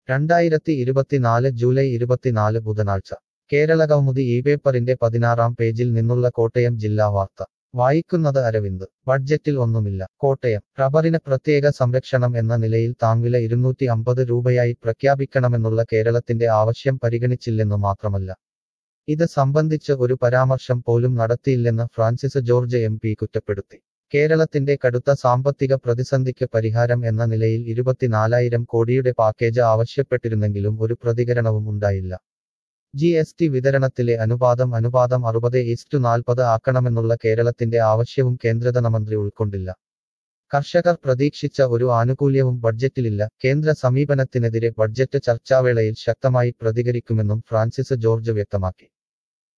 രണ്ടായിരത്തി ഇരുപത്തിനാല് ജൂലൈ ഇരുപത്തിനാല് ബുധനാഴ്ച കേരള കൗമുദി ഈ പേപ്പറിന്റെ പതിനാറാം പേജിൽ നിന്നുള്ള കോട്ടയം ജില്ലാ വാർത്ത വായിക്കുന്നത് അരവിന്ദ് ബഡ്ജറ്റിൽ ഒന്നുമില്ല കോട്ടയം റബ്ബറിന് പ്രത്യേക സംരക്ഷണം എന്ന നിലയിൽ താങ്വില ഇരുന്നൂറ്റി അമ്പത് രൂപയായി പ്രഖ്യാപിക്കണമെന്നുള്ള കേരളത്തിന്റെ ആവശ്യം പരിഗണിച്ചില്ലെന്നു മാത്രമല്ല ഇത് സംബന്ധിച്ച് ഒരു പരാമർശം പോലും നടത്തിയില്ലെന്ന് ഫ്രാൻസിസ് ജോർജ് എം പി കുറ്റപ്പെടുത്തി കേരളത്തിന്റെ കടുത്ത സാമ്പത്തിക പ്രതിസന്ധിക്ക് പരിഹാരം എന്ന നിലയിൽ ഇരുപത്തിനാലായിരം കോടിയുടെ പാക്കേജ് ആവശ്യപ്പെട്ടിരുന്നെങ്കിലും ഒരു പ്രതികരണവും ഉണ്ടായില്ല ജി എസ് ടി വിതരണത്തിലെ അനുപാതം അനുപാതം അറുപത് ഈസ്റ്റു നാൽപ്പത് ആക്കണമെന്നുള്ള കേരളത്തിന്റെ ആവശ്യവും കേന്ദ്രധനമന്ത്രി ഉൾക്കൊണ്ടില്ല കർഷകർ പ്രതീക്ഷിച്ച ഒരു ആനുകൂല്യവും ബഡ്ജറ്റിലില്ല കേന്ദ്ര സമീപനത്തിനെതിരെ ബഡ്ജറ്റ് ചർച്ചാവേളയിൽ ശക്തമായി പ്രതികരിക്കുമെന്നും ഫ്രാൻസിസ് ജോർജ് വ്യക്തമാക്കി